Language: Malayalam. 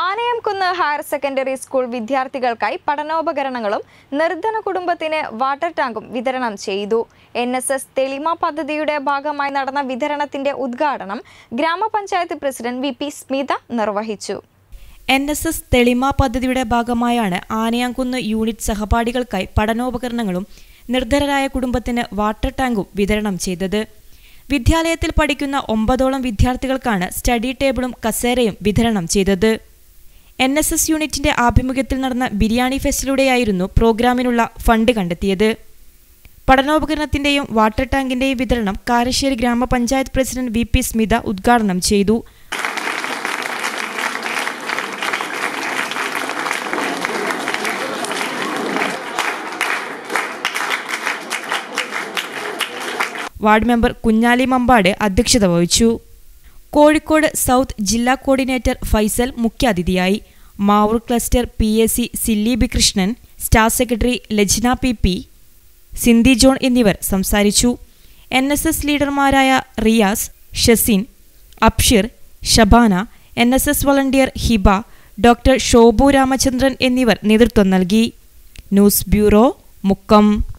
ആനയംകുന്ന് ഹയർ സെക്കൻഡറി സ്കൂൾ വിദ്യാർത്ഥികൾക്കായി പഠനോപകരണങ്ങളും നിർധന കുടുംബത്തിന് വാട്ടർ ടാങ്കും വിതരണം ചെയ്തു എൻ എസ് എസ് തെളിമ പദ്ധതിയുടെ ഭാഗമായി നടന്ന വിതരണത്തിന്റെ ഉദ്ഘാടനം ഗ്രാമപഞ്ചായത്ത് പ്രസിഡന്റ് വി പി സ്മിത നിർവഹിച്ചു എൻ എസ് എസ് തെളിമ പദ്ധതിയുടെ ഭാഗമായാണ് ആനയാംകുന്ന് യൂണിറ്റ് സഹപാഠികൾക്കായി പഠനോപകരണങ്ങളും നിർധരരായ കുടുംബത്തിന് വാട്ടർ ടാങ്കും വിതരണം ചെയ്തത് വിദ്യാലയത്തിൽ പഠിക്കുന്ന ഒമ്പതോളം വിദ്യാർത്ഥികൾക്കാണ് സ്റ്റഡി ടേബിളും കസേരയും വിതരണം ചെയ്തത് എൻ എസ് എസ് യൂണിറ്റിന്റെ ആഭിമുഖ്യത്തിൽ നടന്ന ബിരിയാണി ഫെസ്റ്റിലൂടെയായിരുന്നു പ്രോഗ്രാമിനുള്ള ഫണ്ട് കണ്ടെത്തിയത് പഠനോപകരണത്തിന്റെയും വാട്ടർ ടാങ്കിന്റെയും വിതരണം കാരശ്ശേരി ഗ്രാമപഞ്ചായത്ത് പ്രസിഡന്റ് വി പി സ്മിത ഉദ്ഘാടനം ചെയ്തു വാർഡ് മെമ്പർ കുഞ്ഞാലി മമ്പാട് അധ്യക്ഷത വഹിച്ചു കോഴിക്കോട് സൗത്ത് ജില്ലാ കോർഡിനേറ്റർ ഫൈസൽ മുഖ്യാതിഥിയായി Mavoor cluster P S C സില്ലി B Krishnan staff secretary Lajna P P Sindhi John എന്നിവർ സംസാരിച്ചു എൻ എസ് എസ് ലീഡർമാരായ Riyas Shaseen Abshir Shabana N S S volunteer Hiba doctor Shobu Ramachandran എന്നിവർ നേതൃത്വം നൽകി ന്യൂസ് ബ്യൂറോ മുക്കം